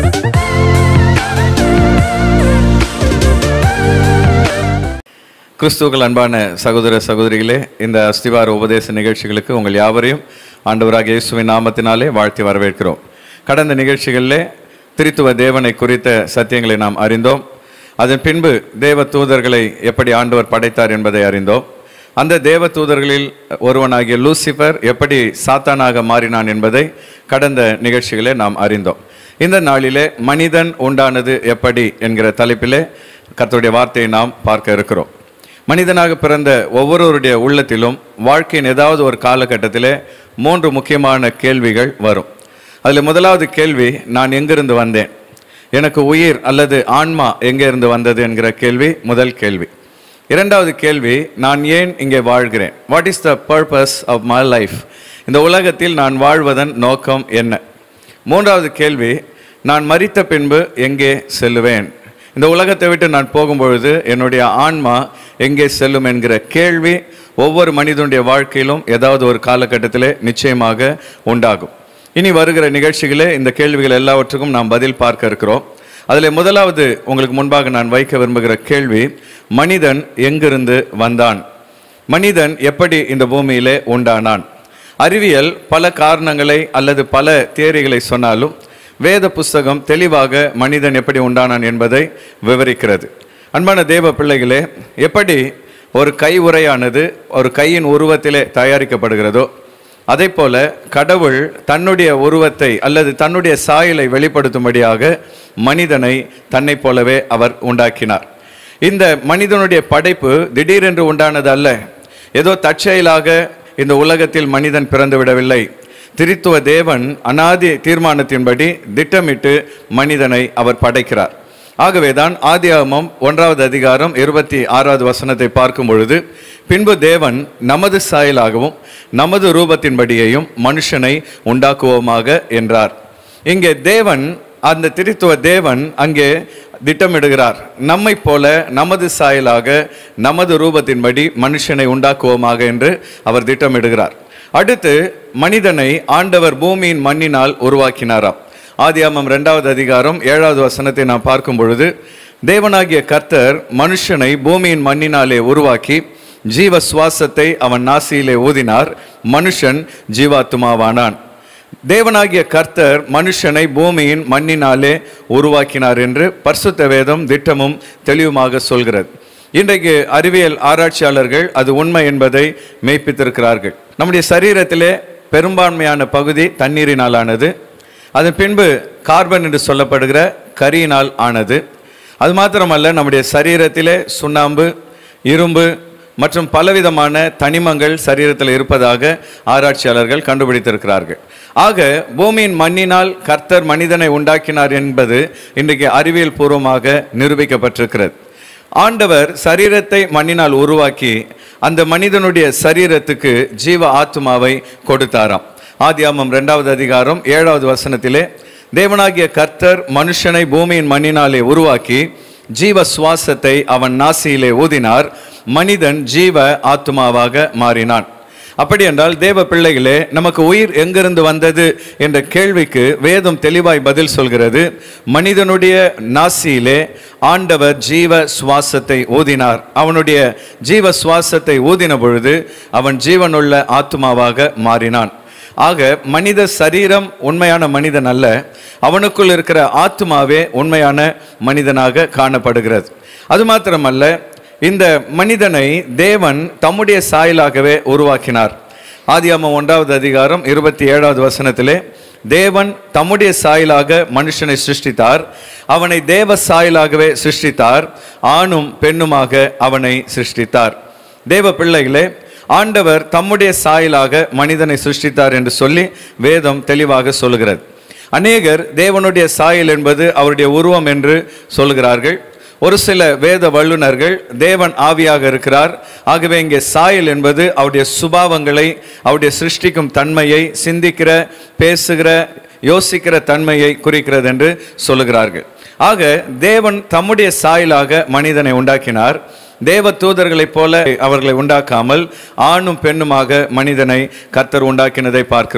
கிறிஸ்துவுக்கள் அன்பான சகோதர சகோதரிகளே இந்த அஸ்திவார உபதேச நிகழ்ச்சிகளுக்கு உங்கள் யாவரையும் ஆண்டவராக இயேசுவின் நாமத்தினாலே வாழ்த்தி வரவேற்கிறோம் கடந்த நிகழ்ச்சிகளிலே திரித்துவ தேவனை குறித்த சத்தியங்களை நாம் அறிந்தோம் அதன் பின்பு தேவ தூதர்களை எப்படி ஆண்டவர் படைத்தார் என்பதை அறிந்தோம் அந்த தேவ தூதர்களில் ஒருவனாகிய லூசிபர் எப்படி சாத்தானாக மாறினான் என்பதை கடந்த நிகழ்ச்சிகளே நாம் அறிந்தோம் இந்த நாளிலே மனிதன் உண்டானது எப்படி என்கிற தலைப்பிலே கர்த்தருடைய வார்த்தையை நாம் பார்க்க இருக்கிறோம் மனிதனாக பிறந்த ஒவ்வொருவருடைய உள்ளத்திலும் வாழ்க்கையின் ஏதாவது ஒரு காலகட்டத்திலே மூன்று முக்கியமான கேள்விகள் வரும் அதில் முதலாவது கேள்வி நான் எங்கிருந்து வந்தேன் எனக்கு உயிர் அல்லது ஆன்மா எங்கே இருந்து வந்தது என்கிற கேள்வி முதல் கேள்வி இரண்டாவது கேள்வி நான் ஏன் இங்கே வாழ்கிறேன் what is the purpose of my life இந்த உலகத்தில் நான் வாழ்வதன் நோக்கம் என்ன மூன்றாவது கேள்வி நான் மரித்த பின்பு எங்கே செல்லுவேன் இந்த உலகத்தை விட்டு நான் போகும்பொழுது என்னுடைய ஆன்மா எங்கே செல்லும் என்கிற கேள்வி ஒவ்வொரு மனிதனுடைய வாழ்க்கையிலும் ஏதாவது ஒரு காலகட்டத்திலே நிச்சயமாக உண்டாகும் இனி வருகிற நிகழ்ச்சிகளே இந்த கேள்விகள் எல்லாவற்றுக்கும் நாம் பதில் பார்க்க இருக்கிறோம் அதில் முதலாவது உங்களுக்கு முன்பாக நான் வைக்க விரும்புகிற கேள்வி மனிதன் எங்கிருந்து வந்தான் மனிதன் எப்படி இந்த பூமியிலே உண்டானான் அறிவியல் பல காரணங்களை அல்லது பல தேரிகளை சொன்னாலும் வேத புஸ்தகம் தெளிவாக மனிதன் எப்படி உண்டானான் என்பதை விவரிக்கிறது அன்பான தேவ பிள்ளைகளே எப்படி ஒரு கை உரையானது ஒரு கையின் உருவத்திலே தயாரிக்கப்படுகிறதோ அதே போல கடவுள் தன்னுடைய உருவத்தை அல்லது தன்னுடைய சாயலை வெளிப்படுத்தும்படியாக மனிதனை தன்னைப் போலவே அவர் உண்டாக்கினார் இந்த மனிதனுடைய படைப்பு திடீரென்று உண்டானது அல்ல ஏதோ தற்செயலாக இந்த உலகத்தில் மனிதன் பிறந்து விடவில்லை திரித்துவ தேவன் அனாதி தீர்மானத்தின்படி திட்டமிட்டு மனிதனை அவர் படைக்கிறார் ஆகவேதான் ஆதியாகமம் ஒன்றாவது அதிகாரம் இருபத்தி ஆறாவது வசனத்தை பார்க்கும் பொழுது பின்பு தேவன் நமது சாயலாகவும் நமது ரூபத்தின்படியையும் மனுஷனை உண்டாக்குவோமாக என்றார் இங்கே தேவன் அந்த திரித்துவ தேவன் அங்கே திட்டமிடுகிறார் நம்மை போல நமது சாயலாக நமது ரூபத்தின்படி மனுஷனை உண்டாக்குவோமாக என்று அவர் திட்டமிடுகிறார் அடுத்து மனிதனை ஆண்டவர் பூமியின் மண்ணினால் உருவாக்கினாராம் ஆதியாமம் இரண்டாவது அதிகாரம் ஏழாவது வசனத்தை நாம் பார்க்கும் பொழுது தேவனாகிய கர்த்தர் மனுஷனை பூமியின் மண்ணினாலே உருவாக்கி ஜீவ சுவாசத்தை அவன் நாசியிலே ஊதினார் மனுஷன் ஜீவாத்துமாவானான் தேவனாகிய கர்த்தர் மனுஷனை பூமியின் மண்ணினாலே உருவாக்கினார் என்று பரிசுத்த வேதம் திட்டமும் தெளிவுமாக சொல்கிறது இன்றைக்கு அறிவியல் ஆராய்ச்சியாளர்கள் அது உண்மை என்பதை மெய்ப்பித்திருக்கிறார்கள் நம்முடைய சரீரத்திலே பெரும்பான்மையான பகுதி தண்ணீரினால் ஆனது அதன் பின்பு கார்பன் என்று சொல்லப்படுகிற கரியினால் ஆனது அது மாத்திரமல்ல நம்முடைய சரீரத்திலே சுண்ணாம்பு இரும்பு மற்றும் பலவிதமான தனிமங்கள் சரீரத்தில் இருப்பதாக ஆராய்ச்சியாளர்கள் கண்டுபிடித்திருக்கிறார்கள் ஆக பூமியின் மண்ணினால் கர்த்தர் மனிதனை உண்டாக்கினார் என்பது இன்றைக்கு அறிவியல் பூர்வமாக நிரூபிக்கப்பட்டிருக்கிறது ஆண்டவர் சரீரத்தை மண்ணினால் உருவாக்கி அந்த மனிதனுடைய சரீரத்துக்கு ஜீவ ஆத்மாவை கொடுத்தாராம் ஆதியாமம் இரண்டாவது அதிகாரம் ஏழாவது வசனத்திலே தேவனாகிய கர்த்தர் மனுஷனை பூமியின் மண்ணினாலே உருவாக்கி ஜீவ சுவாசத்தை அவன் நாசியிலே ஊதினார் மனிதன் ஜீவ ஆத்மாவாக மாறினான் அப்படி என்றால் தேவ பிள்ளைகளே நமக்கு உயிர் எங்கிருந்து வந்தது என்ற கேள்விக்கு வேதம் தெளிவாய் பதில் சொல்கிறது மனிதனுடைய நாசியிலே ஆண்டவர் ஜீவ சுவாசத்தை ஊதினார் அவனுடைய ஜீவ சுவாசத்தை ஊதின பொழுது அவன் ஜீவனுள்ள ஆத்மாவாக மாறினான் ஆக மனித சரீரம் உண்மையான மனிதன் அல்ல அவனுக்குள் இருக்கிற ஆத்மாவே உண்மையான மனிதனாக காணப்படுகிறது அது மாத்திரமல்ல இந்த மனிதனை தேவன் தம்முடைய சாயலாகவே உருவாக்கினார் ஆதியாமம் ஒன்றாவது அதிகாரம் இருபத்தி ஏழாவது வசனத்திலே தேவன் தம்முடைய சாயலாக மனுஷனை சிருஷ்டித்தார் அவனை தேவ சாயலாகவே சிருஷ்டித்தார் ஆணும் பெண்ணுமாக அவனை சிருஷ்டித்தார் தேவ பிள்ளைகளே ஆண்டவர் தம்முடைய சாயலாக மனிதனை சிருஷ்டித்தார் என்று சொல்லி வேதம் தெளிவாக சொல்கிறது அநேகர் தேவனுடைய சாயல் என்பது அவருடைய உருவம் என்று சொல்கிறார்கள் ஒரு சில வேத வல்லுநர்கள் தேவன் ஆவியாக இருக்கிறார் ஆகவே இங்கே சாயல் என்பது அவருடைய சுபாவங்களை அவருடைய சிருஷ்டிக்கும் தன்மையை சிந்திக்கிற பேசுகிற யோசிக்கிற தன்மையை குறிக்கிறது என்று சொல்லுகிறார்கள் ஆக தேவன் தம்முடைய சாயலாக மனிதனை உண்டாக்கினார் தேவ தூதர்களைப் போல அவர்களை உண்டாக்காமல் ஆணும் பெண்ணுமாக மனிதனை கர்த்தர் உண்டாக்கினதை பார்க்கிறோம்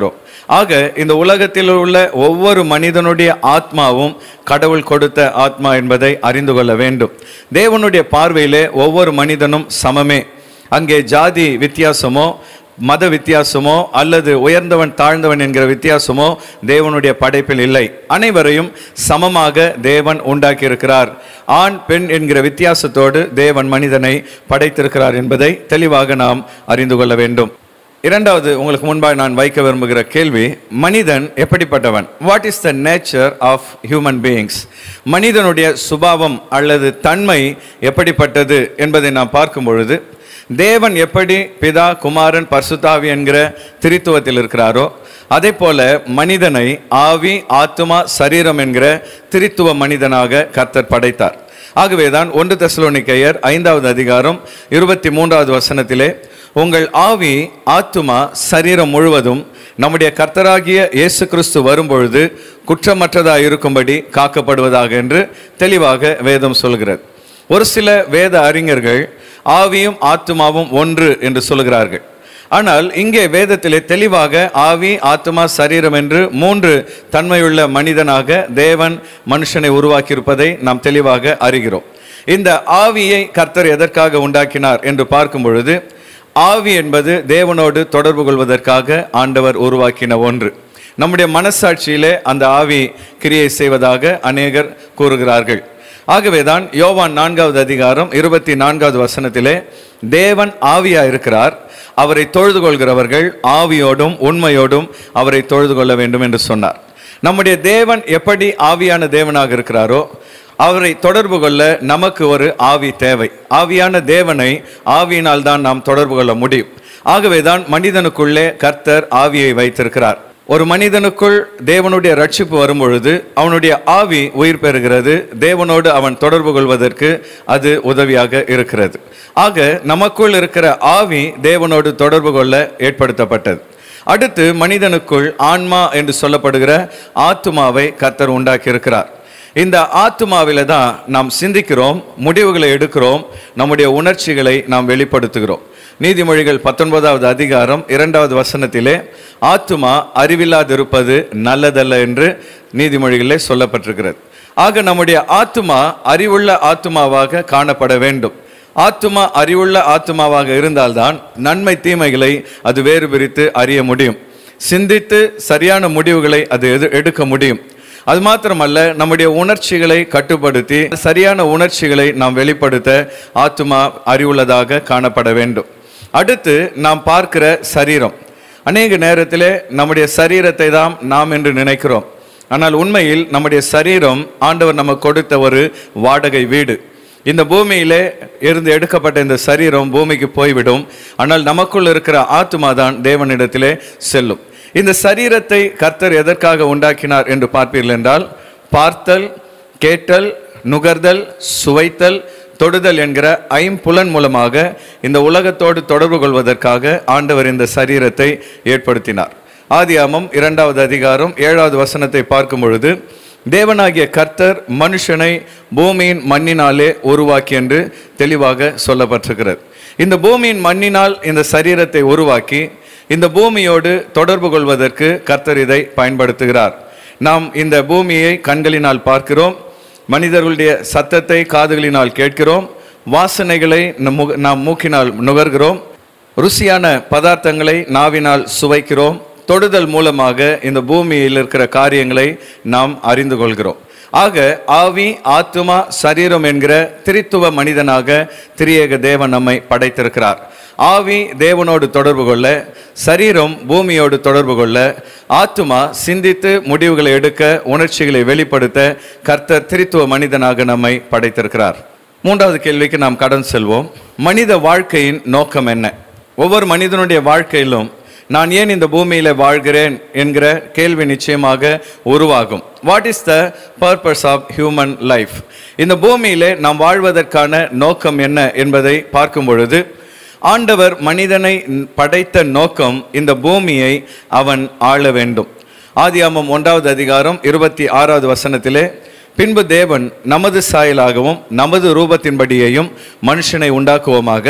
ஆக இந்த உலகத்தில் உள்ள ஒவ்வொரு மனிதனுடைய ஆத்மாவும் கடவுள் கொடுத்த ஆத்மா என்பதை அறிந்து கொள்ள வேண்டும் தேவனுடைய பார்வையிலே ஒவ்வொரு மனிதனும் சமமே அங்கே ஜாதி வித்தியாசமோ மத வித்தியாசமோ அல்லது உயர்ந்தவன் தாழ்ந்தவன் என்கிற வித்தியாசமோ தேவனுடைய படைப்பில் இல்லை அனைவரையும் சமமாக தேவன் உண்டாக்கியிருக்கிறார் ஆண் பெண் என்கிற வித்தியாசத்தோடு தேவன் மனிதனை படைத்திருக்கிறார் என்பதை தெளிவாக நாம் அறிந்து கொள்ள வேண்டும் இரண்டாவது உங்களுக்கு முன்பாக நான் வைக்க விரும்புகிற கேள்வி மனிதன் எப்படிப்பட்டவன் what is the nature of human beings மனிதனுடைய சுபாவம் அல்லது தன்மை எப்படிப்பட்டது என்பதை நாம் பார்க்கும் பொழுது தேவன் எப்படி பிதா குமாரன் பர்சுத்தாவி என்கிற திரித்துவத்தில் இருக்கிறாரோ அதே போல மனிதனை ஆவி ஆத்துமா சரீரம் என்கிற திரித்துவ மனிதனாக கர்த்தர் படைத்தார் ஆகவேதான் ஒன்று தெசலோனிக்கையர் ஐந்தாவது அதிகாரம் இருபத்தி மூன்றாவது வசனத்திலே உங்கள் ஆவி ஆத்துமா சரீரம் முழுவதும் நம்முடைய கர்த்தராகிய இயேசு கிறிஸ்து வரும்பொழுது குற்றமற்றதாக இருக்கும்படி காக்கப்படுவதாக என்று தெளிவாக வேதம் சொல்கிறது ஒரு சில வேத அறிஞர்கள் ஆவியும் ஆத்துமாவும் ஒன்று என்று சொல்கிறார்கள் ஆனால் இங்கே வேதத்திலே தெளிவாக ஆவி ஆத்மா சரீரம் என்று மூன்று தன்மையுள்ள மனிதனாக தேவன் மனுஷனை உருவாக்கியிருப்பதை நாம் தெளிவாக அறிகிறோம் இந்த ஆவியை கர்த்தர் எதற்காக உண்டாக்கினார் என்று பார்க்கும் பொழுது ஆவி என்பது தேவனோடு தொடர்பு கொள்வதற்காக ஆண்டவர் உருவாக்கின ஒன்று நம்முடைய மனசாட்சியிலே அந்த ஆவி கிரியை செய்வதாக அநேகர் கூறுகிறார்கள் ஆகவேதான் யோவான் நான்காவது அதிகாரம் இருபத்தி நான்காவது வசனத்திலே தேவன் ஆவியா இருக்கிறார் அவரை தொழுது கொள்கிறவர்கள் ஆவியோடும் உண்மையோடும் அவரை தொழுது கொள்ள வேண்டும் என்று சொன்னார் நம்முடைய தேவன் எப்படி ஆவியான தேவனாக இருக்கிறாரோ அவரை தொடர்பு கொள்ள நமக்கு ஒரு ஆவி தேவை ஆவியான தேவனை ஆவியினால் தான் நாம் தொடர்பு கொள்ள முடியும் ஆகவேதான் மனிதனுக்குள்ளே கர்த்தர் ஆவியை வைத்திருக்கிறார் ஒரு மனிதனுக்குள் தேவனுடைய ரட்சிப்பு வரும்பொழுது அவனுடைய ஆவி உயிர் பெறுகிறது தேவனோடு அவன் தொடர்பு கொள்வதற்கு அது உதவியாக இருக்கிறது ஆக நமக்குள் இருக்கிற ஆவி தேவனோடு தொடர்பு கொள்ள ஏற்படுத்தப்பட்டது அடுத்து மனிதனுக்குள் ஆன்மா என்று சொல்லப்படுகிற ஆத்துமாவை கர்த்தர் உண்டாக்கி இருக்கிறார் இந்த ஆத்துமாவில தான் நாம் சிந்திக்கிறோம் முடிவுகளை எடுக்கிறோம் நம்முடைய உணர்ச்சிகளை நாம் வெளிப்படுத்துகிறோம் நீதிமொழிகள் பத்தொன்பதாவது அதிகாரம் இரண்டாவது வசனத்திலே ஆத்துமா அறிவில்லாதிருப்பது நல்லதல்ல என்று நீதிமொழிகளிலே சொல்லப்பட்டிருக்கிறது ஆக நம்முடைய ஆத்துமா அறிவுள்ள ஆத்துமாவாக காணப்பட வேண்டும் ஆத்துமா அறிவுள்ள ஆத்துமாவாக இருந்தால்தான் நன்மை தீமைகளை அது வேறு பிரித்து அறிய முடியும் சிந்தித்து சரியான முடிவுகளை அது எது எடுக்க முடியும் அது மாத்திரமல்ல நம்முடைய உணர்ச்சிகளை கட்டுப்படுத்தி சரியான உணர்ச்சிகளை நாம் வெளிப்படுத்த ஆத்துமா அறிவுள்ளதாக காணப்பட வேண்டும் அடுத்து நாம் பார்க்கிற சரீரம் அநேக நேரத்திலே நம்முடைய சரீரத்தை தான் நாம் என்று நினைக்கிறோம் ஆனால் உண்மையில் நம்முடைய சரீரம் ஆண்டவர் நமக்கு கொடுத்த ஒரு வாடகை வீடு இந்த பூமியிலே இருந்து எடுக்கப்பட்ட இந்த சரீரம் பூமிக்கு போய்விடும் ஆனால் நமக்குள் இருக்கிற ஆத்மா தான் தேவனிடத்திலே செல்லும் இந்த சரீரத்தை கர்த்தர் எதற்காக உண்டாக்கினார் என்று பார்ப்பீர்கள் என்றால் பார்த்தல் கேட்டல் நுகர்தல் சுவைத்தல் தொடுதல் என்கிற ஐம்புலன் மூலமாக இந்த உலகத்தோடு தொடர்பு கொள்வதற்காக ஆண்டவர் இந்த சரீரத்தை ஏற்படுத்தினார் ஆதியாமம் இரண்டாவது அதிகாரம் ஏழாவது வசனத்தை பார்க்கும் பொழுது தேவனாகிய கர்த்தர் மனுஷனை பூமியின் மண்ணினாலே உருவாக்கி என்று தெளிவாக சொல்லப்பட்டிருக்கிறது இந்த பூமியின் மண்ணினால் இந்த சரீரத்தை உருவாக்கி இந்த பூமியோடு தொடர்பு கொள்வதற்கு கர்த்தர் இதை பயன்படுத்துகிறார் நாம் இந்த பூமியை கண்களினால் பார்க்கிறோம் மனிதர்களுடைய சத்தத்தை காதுகளினால் கேட்கிறோம் வாசனைகளை நம் முக- நாம் மூக்கினால் நுகர்கிறோம் ருசியான பதார்த்தங்களை நாவினால் சுவைக்கிறோம் தொடுதல் மூலமாக இந்த பூமியில் இருக்கிற காரியங்களை நாம் அறிந்து கொள்கிறோம் ஆக ஆவி ஆத்துமா சரீரம் என்கிற திரித்துவ மனிதனாக திரியேக தேவன் நம்மை படைத்திருக்கிறார் ஆவி தேவனோடு தொடர்பு கொள்ள சரீரம் பூமியோடு தொடர்பு கொள்ள ஆத்துமா சிந்தித்து முடிவுகளை எடுக்க உணர்ச்சிகளை வெளிப்படுத்த கர்த்தர் திரித்துவ மனிதனாக நம்மை படைத்திருக்கிறார் மூன்றாவது கேள்விக்கு நாம் கடன் செல்வோம் மனித வாழ்க்கையின் நோக்கம் என்ன ஒவ்வொரு மனிதனுடைய வாழ்க்கையிலும் நான் ஏன் இந்த பூமியில வாழ்கிறேன் என்கிற கேள்வி நிச்சயமாக உருவாகும் what is the purpose of human life இந்த பூமியிலே நாம் வாழ்வதற்கான நோக்கம் என்ன என்பதை பார்க்கும் பொழுது ஆண்டவர் மனிதனை படைத்த நோக்கம் இந்த பூமியை அவன் ஆள வேண்டும் ஆதியாமம் ஒன்றாவது அதிகாரம் இருபத்தி ஆறாவது வசனத்திலே பின்பு தேவன் நமது சாயலாகவும் நமது ரூபத்தின்படியையும் மனுஷனை உண்டாக்குவோமாக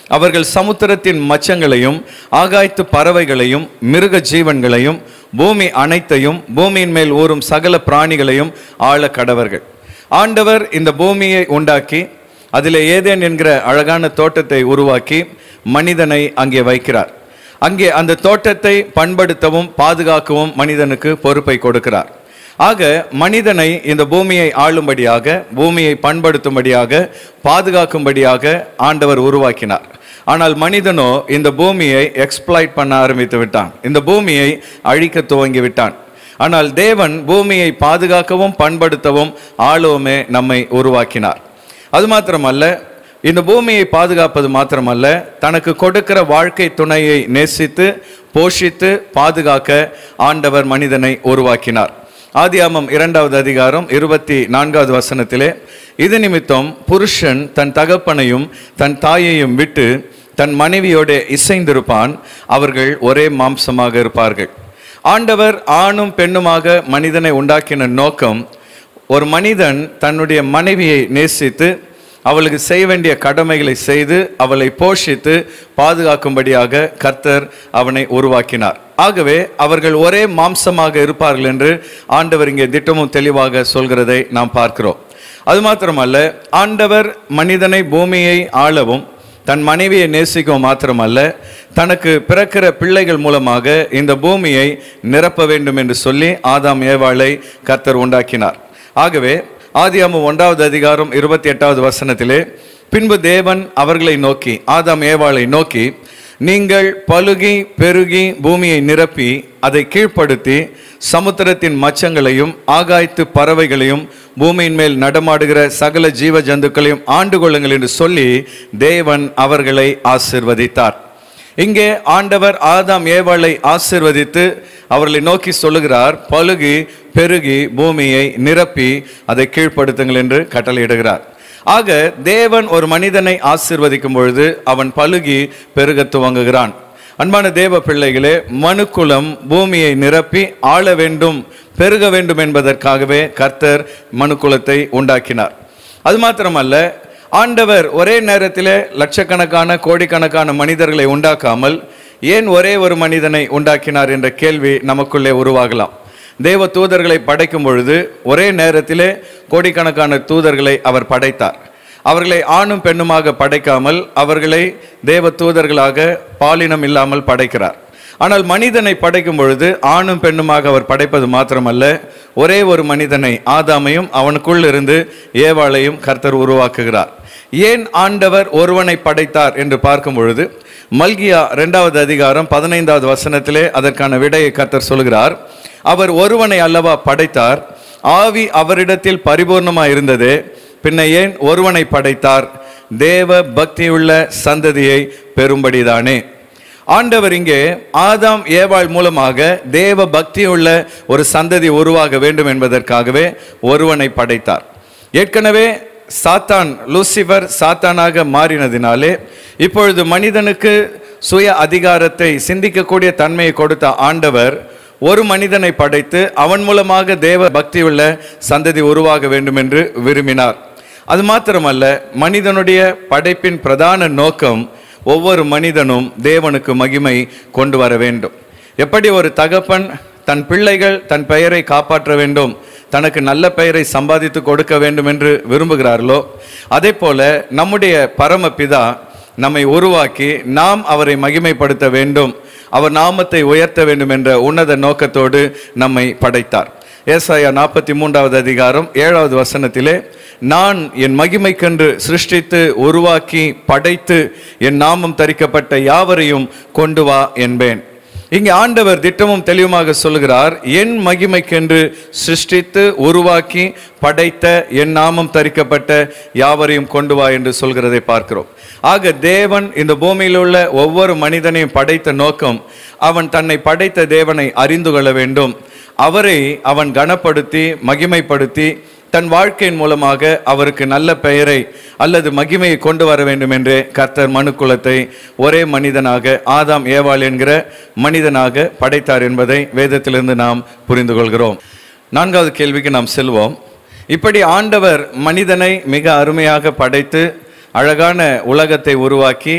அவர்கள் சமுத்திரத்தின் மச்சங்களையும் ஆகாய்த்து பறவைகளையும் மிருக ஜீவன்களையும் பூமி அனைத்தையும் பூமியின் மேல் ஊறும் சகல பிராணிகளையும் ஆள கடவர்கள் ஆண்டவர் இந்த பூமியை உண்டாக்கி அதிலே ஏதேன் என்கிற அழகான தோட்டத்தை உருவாக்கி மனிதனை அங்கே வைக்கிறார் அங்கே அந்த தோட்டத்தை பண்படுத்தவும் பாதுகாக்கவும் மனிதனுக்கு பொறுப்பை கொடுக்கிறார் ஆக மனிதனை இந்த பூமியை ஆளும்படியாக பூமியை பண்படுத்தும்படியாக பாதுகாக்கும்படியாக ஆண்டவர் உருவாக்கினார் ஆனால் மனிதனோ இந்த பூமியை எக்ஸ்ப்ளாய்ட் பண்ண ஆரம்பித்து விட்டான் இந்த பூமியை அழிக்க துவங்கி விட்டான் ஆனால் தேவன் பூமியை பாதுகாக்கவும் பண்படுத்தவும் ஆளவுமே நம்மை உருவாக்கினார் அது மாத்திரமல்ல இந்த பூமியை பாதுகாப்பது மாத்திரமல்ல தனக்கு கொடுக்கிற வாழ்க்கை துணையை நேசித்து போஷித்து பாதுகாக்க ஆண்டவர் மனிதனை உருவாக்கினார் ஆதியாமம் இரண்டாவது அதிகாரம் இருபத்தி நான்காவது வசனத்திலே இது நிமித்தம் புருஷன் தன் தகப்பனையும் தன் தாயையும் விட்டு தன் மனைவியோட இசைந்திருப்பான் அவர்கள் ஒரே மாம்சமாக இருப்பார்கள் ஆண்டவர் ஆணும் பெண்ணுமாக மனிதனை உண்டாக்கின நோக்கம் ஒரு மனிதன் தன்னுடைய மனைவியை நேசித்து அவளுக்கு செய்ய வேண்டிய கடமைகளை செய்து அவளை போஷித்து பாதுகாக்கும்படியாக கர்த்தர் அவனை உருவாக்கினார் ஆகவே அவர்கள் ஒரே மாம்சமாக இருப்பார்கள் என்று ஆண்டவர் இங்கே திட்டமும் தெளிவாக சொல்கிறதை நாம் பார்க்கிறோம் அது மாத்திரமல்ல ஆண்டவர் மனிதனை பூமியை ஆளவும் தன் மனைவியை நேசிக்கவும் மாத்திரமல்ல தனக்கு பிறக்கிற பிள்ளைகள் மூலமாக இந்த பூமியை நிரப்ப வேண்டும் என்று சொல்லி ஆதாம் ஏவாளை கர்த்தர் உண்டாக்கினார் ஆகவே ஆதியாமம் ஒன்றாவது அதிகாரம் இருபத்தி எட்டாவது வசனத்திலே பின்பு தேவன் அவர்களை நோக்கி ஆதாம் ஏவாளை நோக்கி நீங்கள் பலுகி பெருகி பூமியை நிரப்பி அதை கீழ்ப்படுத்தி சமுத்திரத்தின் மச்சங்களையும் ஆகாய்த்து பறவைகளையும் பூமியின் மேல் நடமாடுகிற சகல ஜீவ ஜந்துக்களையும் ஆண்டு கொள்ளுங்கள் என்று சொல்லி தேவன் அவர்களை ஆசிர்வதித்தார் இங்கே ஆண்டவர் ஆதாம் ஏவாளை ஆசிர்வதித்து அவர்களை நோக்கி சொல்லுகிறார் பலுகி பெருகி பூமியை நிரப்பி அதை கீழ்ப்படுத்துங்கள் என்று கட்டளையிடுகிறார் ஆக தேவன் ஒரு மனிதனை ஆசிர்வதிக்கும் பொழுது அவன் பலுகி பெருக துவங்குகிறான் அன்பான தேவ பிள்ளைகளே மனுக்குலம் பூமியை நிரப்பி ஆள வேண்டும் பெருக வேண்டும் என்பதற்காகவே கர்த்தர் மனுக்குலத்தை உண்டாக்கினார் அது மாத்திரமல்ல ஆண்டவர் ஒரே நேரத்திலே லட்சக்கணக்கான கோடிக்கணக்கான மனிதர்களை உண்டாக்காமல் ஏன் ஒரே ஒரு மனிதனை உண்டாக்கினார் என்ற கேள்வி நமக்குள்ளே உருவாகலாம் தேவ தூதர்களை படைக்கும் பொழுது ஒரே நேரத்திலே கோடிக்கணக்கான தூதர்களை அவர் படைத்தார் அவர்களை ஆணும் பெண்ணுமாக படைக்காமல் அவர்களை தேவ தூதர்களாக பாலினம் இல்லாமல் படைக்கிறார் ஆனால் மனிதனை படைக்கும் பொழுது ஆணும் பெண்ணுமாக அவர் படைப்பது மாத்திரமல்ல ஒரே ஒரு மனிதனை ஆதாமையும் அவனுக்குள் இருந்து ஏவாளையும் கர்த்தர் உருவாக்குகிறார் ஏன் ஆண்டவர் ஒருவனை படைத்தார் என்று பார்க்கும் பொழுது மல்கியா இரண்டாவது அதிகாரம் பதினைந்தாவது வசனத்திலே அதற்கான விடையை கர்த்தர் சொல்கிறார் அவர் ஒருவனை அல்லவா படைத்தார் ஆவி அவரிடத்தில் பரிபூர்ணமாக இருந்தது பின்ன ஏன் ஒருவனை படைத்தார் தேவ பக்தியுள்ள சந்ததியை பெறும்படிதானே ஆண்டவர் இங்கே ஆதாம் ஏவாள் மூலமாக தேவ பக்தியுள்ள ஒரு சந்ததி உருவாக வேண்டும் என்பதற்காகவே ஒருவனை படைத்தார் ஏற்கனவே சாத்தான் லூசிபர் சாத்தானாக மாறினதினாலே இப்பொழுது மனிதனுக்கு சுய அதிகாரத்தை சிந்திக்கக்கூடிய தன்மையை கொடுத்த ஆண்டவர் ஒரு மனிதனை படைத்து அவன் மூலமாக தேவ பக்தியுள்ள சந்ததி உருவாக வேண்டும் என்று விரும்பினார் அது மாத்திரமல்ல மனிதனுடைய படைப்பின் பிரதான நோக்கம் ஒவ்வொரு மனிதனும் தேவனுக்கு மகிமை கொண்டு வர வேண்டும் எப்படி ஒரு தகப்பன் தன் பிள்ளைகள் தன் பெயரை காப்பாற்ற வேண்டும் தனக்கு நல்ல பெயரை சம்பாதித்து கொடுக்க வேண்டும் என்று விரும்புகிறார்களோ அதே போல நம்முடைய பரமபிதா நம்மை உருவாக்கி நாம் அவரை மகிமைப்படுத்த வேண்டும் அவர் நாமத்தை உயர்த்த வேண்டும் என்ற உன்னத நோக்கத்தோடு நம்மை படைத்தார் ஏசாயா நாற்பத்தி மூன்றாவது அதிகாரம் ஏழாவது வசனத்திலே நான் என் மகிமைக்கென்று சிருஷ்டித்து உருவாக்கி படைத்து என் நாமம் தரிக்கப்பட்ட யாவரையும் கொண்டு வா என்பேன் இங்கே ஆண்டவர் திட்டமும் தெளிவுமாக சொல்கிறார் என் மகிமைக்கென்று சிருஷ்டித்து உருவாக்கி படைத்த என் நாமம் தரிக்கப்பட்ட யாவரையும் கொண்டு வா என்று சொல்கிறதை பார்க்கிறோம் ஆக தேவன் இந்த பூமியில் உள்ள ஒவ்வொரு மனிதனையும் படைத்த நோக்கம் அவன் தன்னை படைத்த தேவனை அறிந்து கொள்ள வேண்டும் அவரை அவன் கனப்படுத்தி மகிமைப்படுத்தி தன் வாழ்க்கையின் மூலமாக அவருக்கு நல்ல பெயரை அல்லது மகிமையை கொண்டு வர வேண்டும் என்று கர்த்தர் மனுக்குலத்தை ஒரே மனிதனாக ஆதாம் ஏவாள் என்கிற மனிதனாக படைத்தார் என்பதை வேதத்திலிருந்து நாம் புரிந்து கொள்கிறோம் நான்காவது கேள்விக்கு நாம் செல்வோம் இப்படி ஆண்டவர் மனிதனை மிக அருமையாக படைத்து அழகான உலகத்தை உருவாக்கி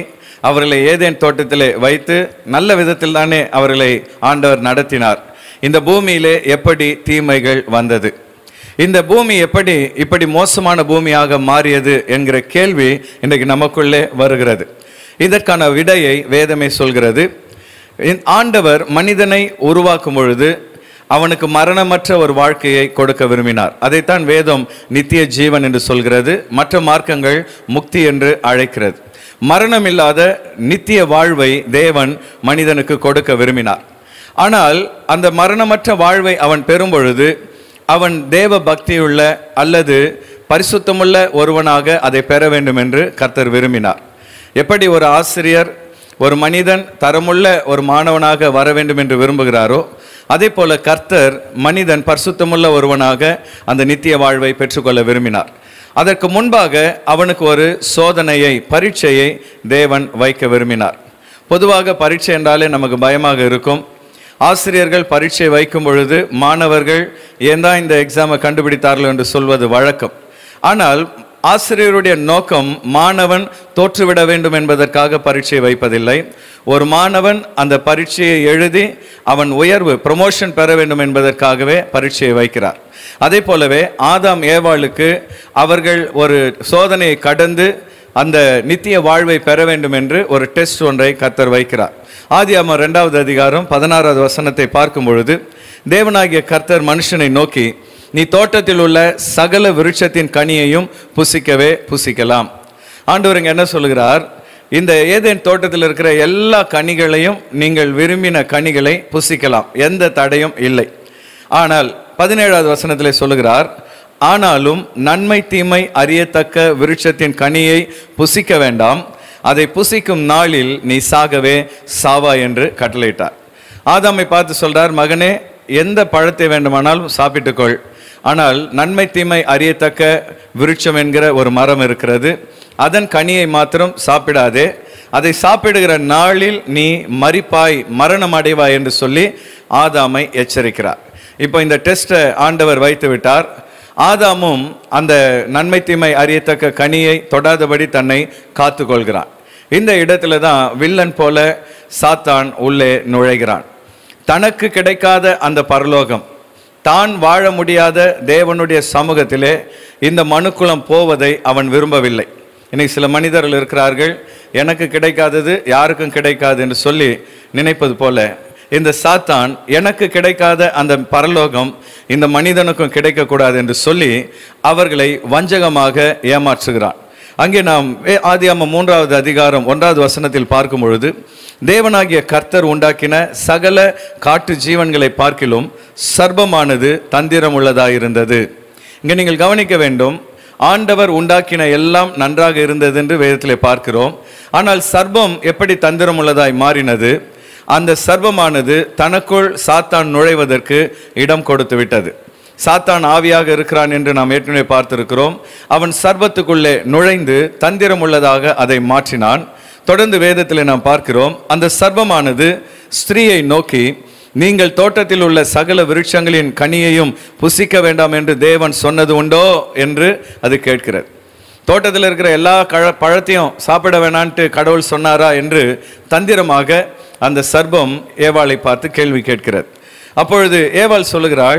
அவர்களை ஏதேன் தோட்டத்திலே வைத்து நல்ல விதத்தில் தானே அவர்களை ஆண்டவர் நடத்தினார் இந்த பூமியிலே எப்படி தீமைகள் வந்தது இந்த பூமி எப்படி இப்படி மோசமான பூமியாக மாறியது என்கிற கேள்வி இன்றைக்கு நமக்குள்ளே வருகிறது இதற்கான விடையை வேதமே சொல்கிறது இந்த ஆண்டவர் மனிதனை உருவாக்கும் பொழுது அவனுக்கு மரணமற்ற ஒரு வாழ்க்கையை கொடுக்க விரும்பினார் அதைத்தான் வேதம் நித்திய ஜீவன் என்று சொல்கிறது மற்ற மார்க்கங்கள் முக்தி என்று அழைக்கிறது மரணம் இல்லாத நித்திய வாழ்வை தேவன் மனிதனுக்கு கொடுக்க விரும்பினார் ஆனால் அந்த மரணமற்ற வாழ்வை அவன் பெறும் பொழுது அவன் தேவ பக்தியுள்ள அல்லது பரிசுத்தமுள்ள ஒருவனாக அதை பெற வேண்டும் என்று கர்த்தர் விரும்பினார் எப்படி ஒரு ஆசிரியர் ஒரு மனிதன் தரமுள்ள ஒரு மாணவனாக வர வேண்டும் என்று விரும்புகிறாரோ அதே போல கர்த்தர் மனிதன் பரிசுத்தமுள்ள ஒருவனாக அந்த நித்திய வாழ்வை பெற்றுக்கொள்ள விரும்பினார் அதற்கு முன்பாக அவனுக்கு ஒரு சோதனையை பரீட்சையை தேவன் வைக்க விரும்பினார் பொதுவாக பரீட்சை என்றாலே நமக்கு பயமாக இருக்கும் ஆசிரியர்கள் பரீட்சை வைக்கும் பொழுது மாணவர்கள் ஏன் தான் இந்த எக்ஸாமை கண்டுபிடித்தார்கள் என்று சொல்வது வழக்கம் ஆனால் ஆசிரியருடைய நோக்கம் மாணவன் தோற்றுவிட வேண்டும் என்பதற்காக பரீட்சை வைப்பதில்லை ஒரு மாணவன் அந்த பரீட்சையை எழுதி அவன் உயர்வு ப்ரமோஷன் பெற வேண்டும் என்பதற்காகவே பரீட்சையை வைக்கிறார் அதே போலவே ஆதாம் ஏவாளுக்கு அவர்கள் ஒரு சோதனையை கடந்து அந்த நித்திய வாழ்வை பெற வேண்டும் என்று ஒரு டெஸ்ட் ஒன்றை கர்த்தர் வைக்கிறார் ஆதியாமம் இரண்டாவது அதிகாரம் பதினாறாவது வசனத்தை பார்க்கும் பொழுது தேவனாகிய கர்த்தர் மனுஷனை நோக்கி நீ தோட்டத்தில் உள்ள சகல விருட்சத்தின் கனியையும் புசிக்கவே புசிக்கலாம் ஆண்டவர் இங்க என்ன சொல்லுகிறார் இந்த ஏதேன் தோட்டத்தில் இருக்கிற எல்லா கனிகளையும் நீங்கள் விரும்பின கனிகளை புசிக்கலாம் எந்த தடையும் இல்லை ஆனால் பதினேழாவது வசனத்திலே சொல்லுகிறார் ஆனாலும் நன்மை தீமை அறியத்தக்க விருட்சத்தின் கனியை புசிக்க வேண்டாம் அதை புசிக்கும் நாளில் நீ சாகவே சாவா என்று கட்டளையிட்டார் ஆதாமை பார்த்து சொல்றார் மகனே எந்த பழத்தை வேண்டுமானாலும் சாப்பிட்டுக்கொள் ஆனால் நன்மை தீமை அறியத்தக்க விருட்சம் என்கிற ஒரு மரம் இருக்கிறது அதன் கனியை மாத்திரம் சாப்பிடாதே அதை சாப்பிடுகிற நாளில் நீ மரிப்பாய் மரணம் அடைவாய் என்று சொல்லி ஆதாமை எச்சரிக்கிறார் இப்போ இந்த டெஸ்ட்டை ஆண்டவர் வைத்து விட்டார் ஆதாமும் அந்த நன்மை தீமை அறியத்தக்க கனியை தொடாதபடி தன்னை காத்து கொள்கிறான் இந்த இடத்துல தான் வில்லன் போல சாத்தான் உள்ளே நுழைகிறான் தனக்கு கிடைக்காத அந்த பரலோகம் தான் வாழ முடியாத தேவனுடைய சமூகத்திலே இந்த மனுக்குலம் போவதை அவன் விரும்பவில்லை இன்னைக்கு சில மனிதர்கள் இருக்கிறார்கள் எனக்கு கிடைக்காதது யாருக்கும் கிடைக்காது என்று சொல்லி நினைப்பது போல இந்த சாத்தான் எனக்கு கிடைக்காத அந்த பரலோகம் இந்த மனிதனுக்கும் கிடைக்கக்கூடாது என்று சொல்லி அவர்களை வஞ்சகமாக ஏமாற்றுகிறான் அங்கே நாம் வே- ஆதியாமம் மூன்றாவது அதிகாரம் ஒன்றாவது வசனத்தில் பார்க்கும் பொழுது தேவனாகிய கர்த்தர் உண்டாக்கின சகல காட்டு ஜீவன்களை பார்க்கிலும் சர்ப்பமானது தந்திரம் உள்ளதாயிருந்தது இங்கே நீங்கள் கவனிக்க வேண்டும் ஆண்டவர் உண்டாக்கின எல்லாம் நன்றாக இருந்தது என்று வேதத்திலே பார்க்கிறோம் ஆனால் சர்ப்பம் எப்படி தந்திரம் உள்ளதாய் மாறினது அந்த சர்ப்பமானது தனக்குள் சாத்தான் நுழைவதற்கு இடம் கொடுத்து விட்டது சாத்தான் ஆவியாக இருக்கிறான் என்று நாம் ஏற்கனவே பார்த்திருக்கிறோம் அவன் சர்வத்துக்குள்ளே நுழைந்து தந்திரம் உள்ளதாக அதை மாற்றினான் தொடர்ந்து வேதத்தில் நாம் பார்க்கிறோம் அந்த சர்வமானது ஸ்திரீயை நோக்கி நீங்கள் தோட்டத்தில் உள்ள சகல விருட்சங்களின் கனியையும் புசிக்க வேண்டாம் என்று தேவன் சொன்னது உண்டோ என்று அது கேட்கிறது தோட்டத்தில் இருக்கிற எல்லா கழ பழத்தையும் சாப்பிட வேணான்ட்டு கடவுள் சொன்னாரா என்று தந்திரமாக அந்த சர்ப்பம் ஏவாளை பார்த்து கேள்வி கேட்கிறது அப்பொழுது ஏவாள் சொல்லுகிறாள்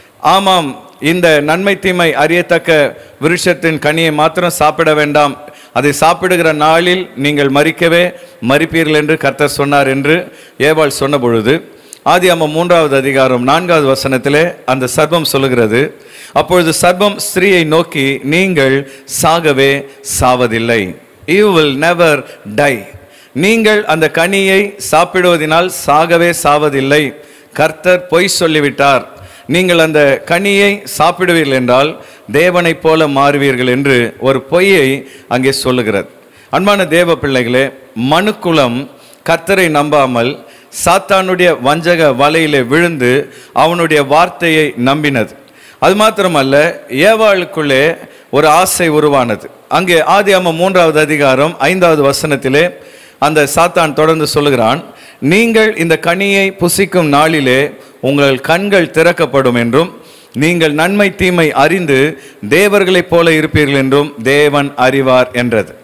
ஆமாம் இந்த நன்மை தீமை அறியத்தக்க விருட்சத்தின் கனியை மாத்திரம் சாப்பிட வேண்டாம் அதை சாப்பிடுகிற நாளில் நீங்கள் மறிக்கவே மறிப்பீர்கள் என்று கர்த்தர் சொன்னார் என்று ஏவாள் சொன்ன பொழுது ஆதியாமம் மூன்றாவது அதிகாரம் நான்காவது வசனத்திலே அந்த சர்ப்பம் சொல்லுகிறது அப்பொழுது சர்ப்பம் ஸ்திரீயை நோக்கி நீங்கள் சாகவே சாவதில்லை யூ வில் நெவர் டை நீங்கள் அந்த கனியை சாப்பிடுவதினால் சாகவே சாவதில்லை கர்த்தர் பொய் சொல்லிவிட்டார் நீங்கள் அந்த கனியை சாப்பிடுவீர்கள் என்றால் தேவனைப் போல மாறுவீர்கள் என்று ஒரு பொய்யை அங்கே சொல்லுகிறது அன்பான தேவ பிள்ளைகளே மனுக்குலம் கர்த்தரை நம்பாமல் சாத்தானுடைய வஞ்சக வலையிலே விழுந்து அவனுடைய வார்த்தையை நம்பினது அது மாத்திரமல்ல ஏவாளுக்குள்ளே ஒரு ஆசை உருவானது அங்கே ஆதியாமம் மூன்றாவது அதிகாரம் ஐந்தாவது வசனத்திலே அந்த சாத்தான் தொடர்ந்து சொல்லுகிறான் நீங்கள் இந்த கனியை புசிக்கும் நாளிலே உங்கள் கண்கள் திறக்கப்படும் என்றும் நீங்கள் நன்மை தீமை அறிந்து தேவர்களைப் போல இருப்பீர்கள் என்றும் தேவன் அறிவார் என்றது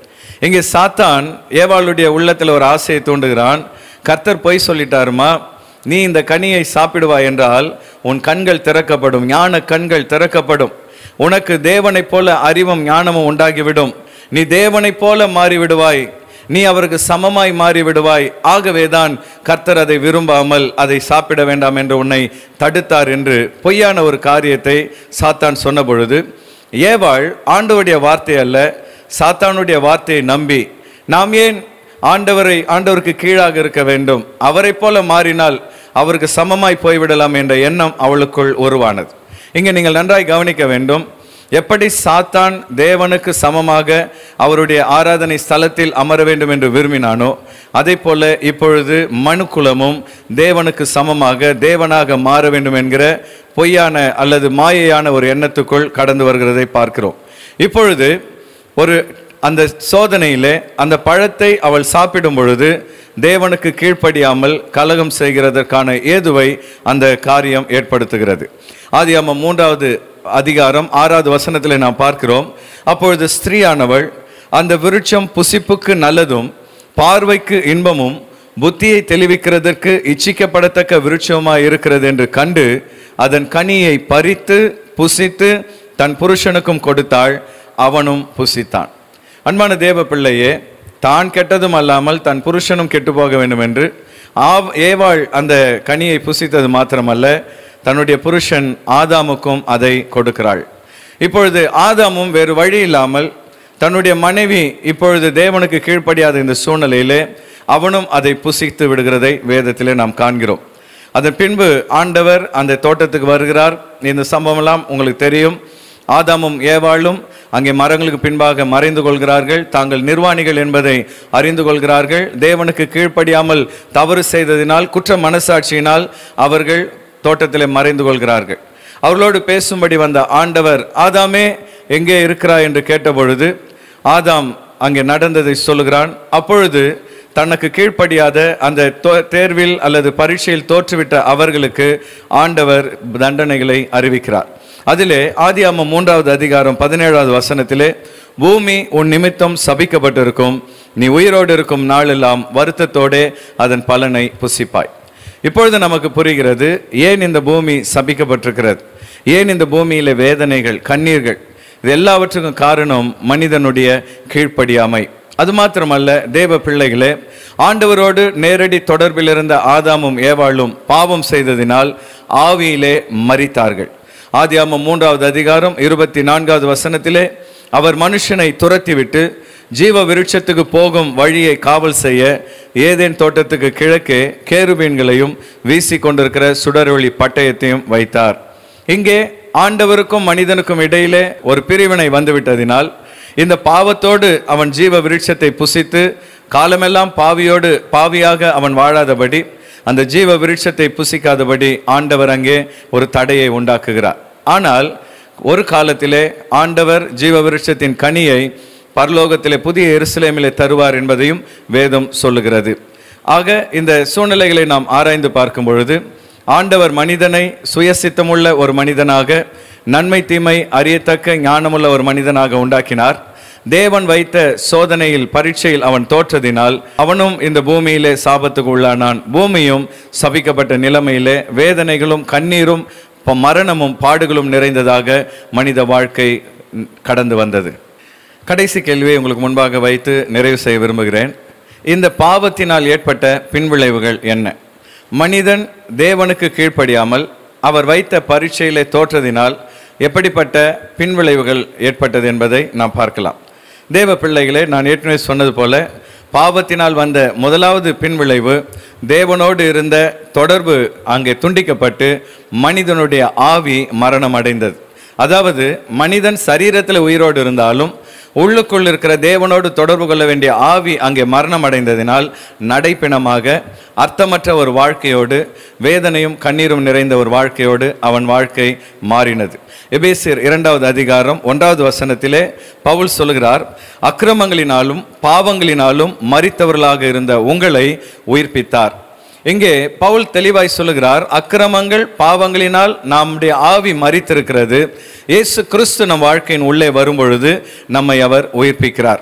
இங்கே சாத்தான் ஏவாளுடைய உள்ளத்தில் ஒரு ஆசையை தூண்டுகிறான் கர்த்தர் பொய் சொல்லிட்டாருமா நீ இந்த கனியை சாப்பிடுவாய் என்றால் உன் கண்கள் திறக்கப்படும் ஞான கண்கள் திறக்கப்படும் உனக்கு தேவனைப் போல அறிவும் ஞானமும் உண்டாகிவிடும் நீ தேவனைப் போல மாறிவிடுவாய் நீ அவருக்கு சமமாய் மாறி விடுவாய் ஆகவேதான் கர்த்தர் அதை விரும்பாமல் அதை சாப்பிட வேண்டாம் என்று உன்னை தடுத்தார் என்று பொய்யான ஒரு காரியத்தை சாத்தான் சொன்ன பொழுது ஏவாள் ஆண்டவருடைய வார்த்தை அல்ல சாத்தானுடைய வார்த்தையை நம்பி நாம் ஏன் ஆண்டவரை ஆண்டவருக்கு கீழாக இருக்க வேண்டும் அவரைப் போல மாறினால் அவருக்கு சமமாய் போய்விடலாம் என்ற எண்ணம் அவளுக்குள் உருவானது இங்கே நீங்கள் நன்றாய் கவனிக்க வேண்டும் எப்படி சாத்தான் தேவனுக்கு சமமாக அவருடைய ஆராதனை ஸ்தலத்தில் அமர வேண்டும் என்று விரும்பினானோ அதே போல இப்பொழுது மனுக்குலமும் தேவனுக்கு சமமாக தேவனாக மாற வேண்டும் என்கிற பொய்யான அல்லது மாயையான ஒரு எண்ணத்துக்குள் கடந்து வருகிறதை பார்க்கிறோம் இப்பொழுது ஒரு அந்த சோதனையிலே அந்த பழத்தை அவள் சாப்பிடும் பொழுது தேவனுக்கு கீழ்ப்படியாமல் கலகம் செய்கிறதற்கான ஏதுவை அந்த காரியம் ஏற்படுத்துகிறது ஆதியாமம் மூன்றாவது அதிகாரம் ஆறாவது வசனத்தில் நாம் பார்க்கிறோம் அப்பொழுது ஸ்திரீயானவள் அந்த விருட்சம் புசிப்புக்கு நல்லதும் பார்வைக்கு இன்பமும் புத்தியை தெளிவிக்கிறதற்கு இச்சிக்கப்படத்தக்க விருட்சமாய் இருக்கிறது என்று கண்டு அதன் கனியை பறித்து புசித்து தன் புருஷனுக்கும் கொடுத்தாள் அவனும் புசித்தான் அன்பான தேவ பிள்ளையே தான் கெட்டதும் அல்லாமல் தன் புருஷனும் கெட்டு போக வேண்டும் என்று ஆவ் ஏவாள் அந்த கனியை புசித்தது மாத்திரமல்ல தன்னுடைய புருஷன் ஆதாமுக்கும் அதை கொடுக்கிறாள் இப்பொழுது ஆதாமும் வேறு வழி இல்லாமல் தன்னுடைய மனைவி இப்பொழுது தேவனுக்கு கீழ்ப்படியாத இந்த சூழ்நிலையிலே அவனும் அதை புசித்து விடுகிறதை வேதத்திலே நாம் காண்கிறோம் அதன் பின்பு ஆண்டவர் அந்த தோட்டத்துக்கு வருகிறார் இந்த சம்பவம்லாம் உங்களுக்கு தெரியும் ஆதாமும் ஏவாளும் அங்கே மரங்களுக்கு பின்பாக மறைந்து கொள்கிறார்கள் தாங்கள் நிர்வாணிகள் என்பதை அறிந்து கொள்கிறார்கள் தேவனுக்கு கீழ்ப்படியாமல் தவறு செய்ததினால் குற்ற மனசாட்சியினால் அவர்கள் தோட்டத்திலே மறைந்து கொள்கிறார்கள் அவர்களோடு பேசும்படி வந்த ஆண்டவர் ஆதாமே எங்கே இருக்கிறாய் என்று கேட்டபொழுது ஆதாம் அங்கே நடந்ததை சொல்லுகிறான் அப்பொழுது தனக்கு கீழ்ப்படியாத அந்த தோ- தேர்வில் அல்லது பரீட்சையில் தோற்றுவிட்ட அவர்களுக்கு ஆண்டவர் தண்டனைகளை அறிவிக்கிறார் அதிலே ஆதியாமம் மூன்றாவது அதிகாரம் பதினேழாவது வசனத்திலே பூமி உன் நிமித்தம் சபிக்கப்பட்டிருக்கும் நீ உயிரோடு இருக்கும் நாளெல்லாம் வருத்தத்தோடே அதன் பலனை புசிப்பாய் இப்பொழுது நமக்கு புரிகிறது ஏன் இந்த பூமி சபிக்கப்பட்டிருக்கிறது ஏன் இந்த பூமியில வேதனைகள் கண்ணீர்கள் இது எல்லாவற்றுக்கும் காரணம் மனிதனுடைய கீழ்ப்படியாமை அது மாத்திரமல்ல தேவ பிள்ளைகளே ஆண்டவரோடு நேரடி தொடர்பில் இருந்த ஆதாமும் ஏவாளும் பாவம் செய்ததினால் ஆவியிலே மரித்தார்கள் ஆதியாமம் மூன்றாவது அதிகாரம் இருபத்தி நான்காவது வசனத்திலே அவர் மனுஷனை துரத்திவிட்டு ஜீவ விருட்சத்துக்கு போகும் வழியை காவல் செய்ய ஏதேன் தோட்டத்துக்கு கிழக்கே கேருபீன்களையும் வீசி கொண்டிருக்கிற சுடரொளி பட்டயத்தையும் வைத்தார் இங்கே ஆண்டவருக்கும் மனிதனுக்கும் இடையிலே ஒரு பிரிவினை வந்துவிட்டதினால் இந்த பாவத்தோடு அவன் ஜீவ விருட்சத்தை புசித்து காலமெல்லாம் பாவியோடு பாவியாக அவன் வாழாதபடி அந்த ஜீவ விருட்சத்தை புசிக்காதபடி ஆண்டவர் அங்கே ஒரு தடையை உண்டாக்குகிறார் ஆனால் ஒரு காலத்திலே ஆண்டவர் ஜீவ விருட்சத்தின் கனியை பரலோகத்திலே புதிய எருசலேமிலே தருவார் என்பதையும் வேதம் சொல்லுகிறது ஆக இந்த சூழ்நிலைகளை நாம் ஆராய்ந்து பார்க்கும் பொழுது ஆண்டவர் மனிதனை சுயசித்தமுள்ள ஒரு மனிதனாக நன்மை தீமை அறியத்தக்க ஞானமுள்ள ஒரு மனிதனாக உண்டாக்கினார் தேவன் வைத்த சோதனையில் பரீட்சையில் அவன் தோற்றதினால் அவனும் இந்த பூமியிலே சாபத்துக்கு உள்ளானான் பூமியும் சபிக்கப்பட்ட நிலைமையிலே வேதனைகளும் கண்ணீரும் ப- மரணமும் பாடுகளும் நிறைந்ததாக மனித வாழ்க்கை ம், கடந்து வந்தது கடைசி கேள்வியை உங்களுக்கு முன்பாக வைத்து நிறைவு செய்ய விரும்புகிறேன் இந்த பாவத்தினால் ஏற்பட்ட பின்விளைவுகள் என்ன மனிதன் தேவனுக்கு கீழ்ப்படியாமல் அவர் வைத்த பரீட்சையிலே தோற்றதினால் எப்படிப்பட்ட பின்விளைவுகள் ஏற்பட்டது என்பதை நாம் பார்க்கலாம் தேவ பிள்ளைகளே நான் ஏற்கனவே சொன்னது போல பாவத்தினால் வந்த முதலாவது பின்விளைவு தேவனோடு இருந்த தொடர்பு அங்கே துண்டிக்கப்பட்டு மனிதனுடைய ஆவி மரணம் அடைந்தது அதாவது மனிதன் சரீரத்தில் உயிரோடு இருந்தாலும் உள்ளுக்குள் இருக்கிற தேவனோடு தொடர்பு கொள்ள வேண்டிய ஆவி அங்கே மரணம் அடைந்ததினால் நடைப்பிணமாக அர்த்தமற்ற ஒரு வாழ்க்கையோடு வேதனையும் கண்ணீரும் நிறைந்த ஒரு வாழ்க்கையோடு அவன் வாழ்க்கை மாறினது எபேசியர் இரண்டாவது அதிகாரம் ஒன்றாவது வசனத்திலே பவுல் சொல்கிறார் அக்கிரமங்களினாலும் பாவங்களினாலும் மரித்தவர்களாக இருந்த உங்களை உயிர்ப்பித்தார் இங்கே பவுல் தெளிவாய் சொல்லுகிறார் அக்கிரமங்கள் பாவங்களினால் நம்முடைய ஆவி மரித்திருக்கிறது இயேசு கிறிஸ்து நம் வாழ்க்கையின் உள்ளே வரும்பொழுது நம்மை அவர் உயிர்ப்பிக்கிறார்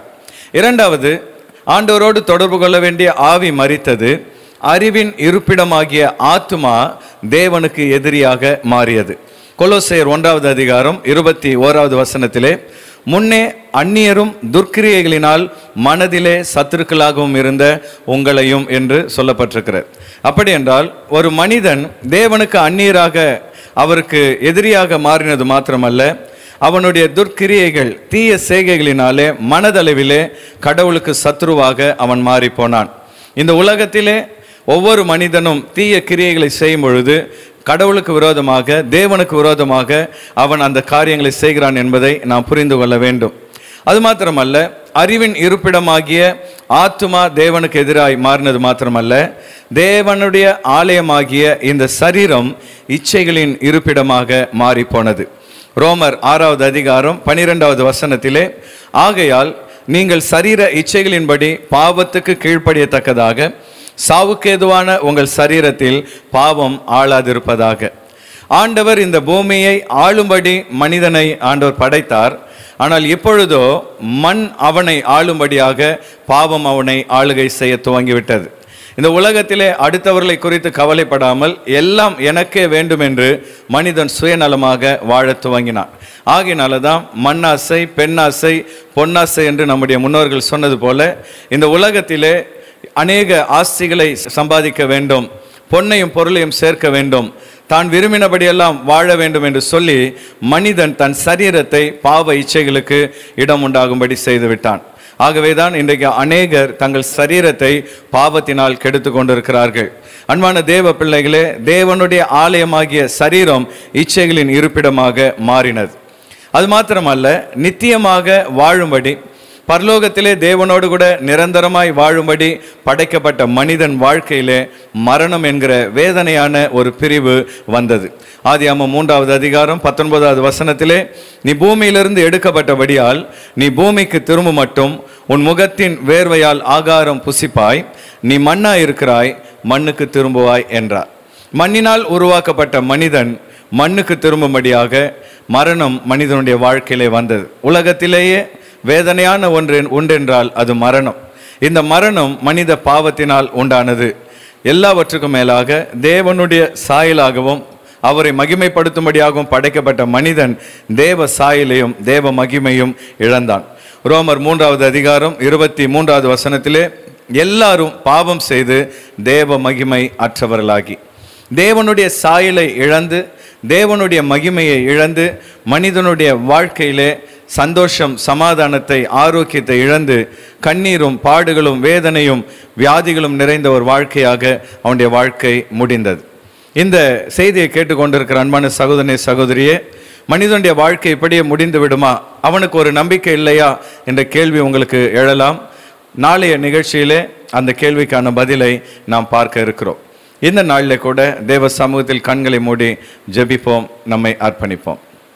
இரண்டாவது ஆண்டவரோடு தொடர்பு கொள்ள வேண்டிய ஆவி மரித்தது அறிவின் இருப்பிடமாகிய ஆத்துமா தேவனுக்கு எதிரியாக மாறியது கொலோசையர் ஒன்றாவது அதிகாரம் இருபத்தி ஓராவது வசனத்திலே முன்னே அந்நியரும் துர்க்கிரியைகளினால் மனதிலே சத்துருக்களாகவும் இருந்த உங்களையும் என்று சொல்லப்பட்டிருக்கிறது அப்படி என்றால் ஒரு மனிதன் தேவனுக்கு அந்நியராக அவருக்கு எதிரியாக மாறினது மாத்திரமல்ல அவனுடைய துர்க்கிரியைகள் தீய செய்கைகளினாலே மனதளவிலே கடவுளுக்கு சத்ருவாக அவன் மாறி போனான் இந்த உலகத்திலே ஒவ்வொரு மனிதனும் தீய கிரியைகளை செய்யும் பொழுது கடவுளுக்கு விரோதமாக தேவனுக்கு விரோதமாக அவன் அந்த காரியங்களை செய்கிறான் என்பதை நாம் புரிந்து கொள்ள வேண்டும் அது மாத்திரமல்ல அறிவின் இருப்பிடமாகிய ஆத்துமா தேவனுக்கு எதிராய் மாறினது மாத்திரமல்ல தேவனுடைய ஆலயமாகிய இந்த சரீரம் இச்சைகளின் இருப்பிடமாக மாறி போனது ரோமர் ஆறாவது அதிகாரம் பனிரெண்டாவது வசனத்திலே ஆகையால் நீங்கள் சரீர இச்சைகளின்படி பாவத்துக்கு கீழ்ப்படியத்தக்கதாக சாவுக்கேதுவான உங்கள் சரீரத்தில் பாவம் ஆளாதிருப்பதாக ஆண்டவர் இந்த பூமியை ஆளும்படி மனிதனை ஆண்டவர் படைத்தார் ஆனால் இப்பொழுதோ மண் அவனை ஆளும்படியாக பாவம் அவனை ஆளுகை செய்ய துவங்கிவிட்டது இந்த உலகத்திலே அடுத்தவர்களை குறித்து கவலைப்படாமல் எல்லாம் எனக்கே வேண்டும் என்று மனிதன் சுயநலமாக வாழத் துவங்கினான் ஆகையினால தான் மண்ணாசை பெண்ணாசை பொன்னாசை என்று நம்முடைய முன்னோர்கள் சொன்னது போல இந்த உலகத்திலே அநேக ஆஸ்திகளை சம்பாதிக்க வேண்டும் பொன்னையும் பொருளையும் சேர்க்க வேண்டும் தான் விரும்பினபடியெல்லாம் வாழ வேண்டும் என்று சொல்லி மனிதன் தன் சரீரத்தை பாவ இச்சைகளுக்கு இடம் உண்டாகும்படி செய்து விட்டான் ஆகவேதான் இன்றைக்கு அநேகர் தங்கள் சரீரத்தை பாவத்தினால் கெடுத்து கொண்டிருக்கிறார்கள் அன்பான தேவ பிள்ளைகளே தேவனுடைய ஆலயமாகிய சரீரம் இச்சைகளின் இருப்பிடமாக மாறினது அது மாத்திரமல்ல நித்தியமாக வாழும்படி பரலோகத்திலே தேவனோடு கூட நிரந்தரமாய் வாழும்படி படைக்கப்பட்ட மனிதன் வாழ்க்கையிலே மரணம் என்கிற வேதனையான ஒரு பிரிவு வந்தது ஆதியாம மூன்றாவது அதிகாரம் பத்தொன்பதாவது வசனத்திலே நீ பூமியிலிருந்து எடுக்கப்பட்டபடியால் நீ பூமிக்கு திரும்ப மட்டும் உன் முகத்தின் வேர்வையால் ஆகாரம் புசிப்பாய் நீ மண்ணா இருக்கிறாய் மண்ணுக்கு திரும்புவாய் என்றார் மண்ணினால் உருவாக்கப்பட்ட மனிதன் மண்ணுக்கு திரும்பும்படியாக மரணம் மனிதனுடைய வாழ்க்கையிலே வந்தது உலகத்திலேயே வேதனையான ஒன்று ஒன்றென்றால் அது மரணம் இந்த மரணம் மனித பாவத்தினால் உண்டானது எல்லாவற்றுக்கும் மேலாக தேவனுடைய சாயலாகவும் அவரை மகிமைப்படுத்தும்படியாகவும் படைக்கப்பட்ட மனிதன் தேவ சாயலையும் தேவ மகிமையும் இழந்தான் ரோமர் மூன்றாவது அதிகாரம் இருபத்தி மூன்றாவது வசனத்திலே எல்லாரும் பாவம் செய்து தேவ மகிமை அற்றவர்களாகி தேவனுடைய சாயலை இழந்து தேவனுடைய மகிமையை இழந்து மனிதனுடைய வாழ்க்கையிலே சந்தோஷம் சமாதானத்தை ஆரோக்கியத்தை இழந்து கண்ணீரும் பாடுகளும் வேதனையும் வியாதிகளும் நிறைந்த ஒரு வாழ்க்கையாக அவனுடைய வாழ்க்கை முடிந்தது இந்த செய்தியை கேட்டுக்கொண்டிருக்கிற அன்பான சகோதரனே சகோதரியே மனிதனுடைய வாழ்க்கை இப்படியே முடிந்து விடுமா அவனுக்கு ஒரு நம்பிக்கை இல்லையா என்ற கேள்வி உங்களுக்கு எழலாம் நாளைய நிகழ்ச்சியிலே அந்த கேள்விக்கான பதிலை நாம் பார்க்க இருக்கிறோம் இந்த நாளில் கூட தேவ சமூகத்தில் கண்களை மூடி ஜெபிப்போம் நம்மை அர்ப்பணிப்போம்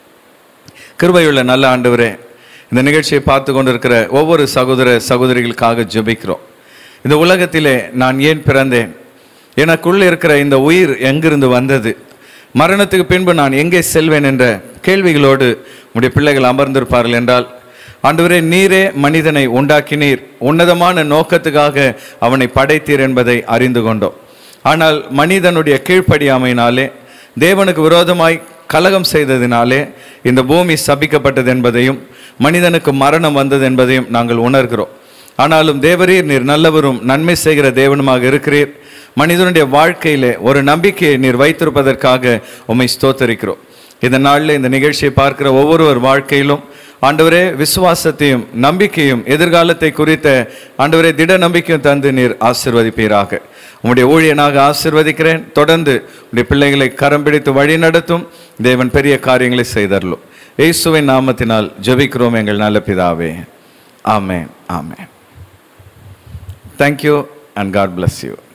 கிருபையுள்ள நல்ல ஆண்டவரே இந்த நிகழ்ச்சியை பார்த்து கொண்டிருக்கிற ஒவ்வொரு சகோதர சகோதரிகளுக்காக ஜெபிக்கிறோம் இந்த உலகத்திலே நான் ஏன் பிறந்தேன் எனக்குள்ள இருக்கிற இந்த உயிர் எங்கிருந்து வந்தது மரணத்துக்கு பின்பு நான் எங்கே செல்வேன் என்ற கேள்விகளோடு உடைய பிள்ளைகள் அமர்ந்திருப்பார்கள் என்றால் ஆண்டவரே நீரே மனிதனை உண்டாக்கினீர் உன்னதமான நோக்கத்துக்காக அவனை படைத்தீர் என்பதை அறிந்து கொண்டோம் ஆனால் மனிதனுடைய கீழ்ப்படியாமையினாலே தேவனுக்கு விரோதமாய் கலகம் செய்ததினாலே இந்த பூமி சபிக்கப்பட்டது என்பதையும் மனிதனுக்கு மரணம் வந்தது என்பதையும் நாங்கள் உணர்கிறோம் ஆனாலும் தேவரீர் நீர் நல்லவரும் நன்மை செய்கிற தேவனுமாக இருக்கிறீர் மனிதனுடைய வாழ்க்கையிலே ஒரு நம்பிக்கையை நீர் வைத்திருப்பதற்காக உம்மை ஸ்தோத்தரிக்கிறோம் இந்த நாளில் இந்த நிகழ்ச்சியை பார்க்கிற ஒவ்வொருவர் வாழ்க்கையிலும் ஆண்டவரே விசுவாசத்தையும் நம்பிக்கையும் எதிர்காலத்தை குறித்த ஆண்டவரே திட நம்பிக்கையும் தந்து நீர் ஆசிர்வதிப்பீராக உம்முடைய ஊழியனாக ஆசிர்வதிக்கிறேன் தொடர்ந்து உடைய பிள்ளைகளை கரம் பிடித்து வழி நடத்தும் தேவன் பெரிய காரியங்களை செய்தரலும் இயேசுவின் நாமத்தினால் ஜெபிக்கிறோம் எங்கள் நல்ல பிதாவே ஆமென் ஆமென் thank you and God bless you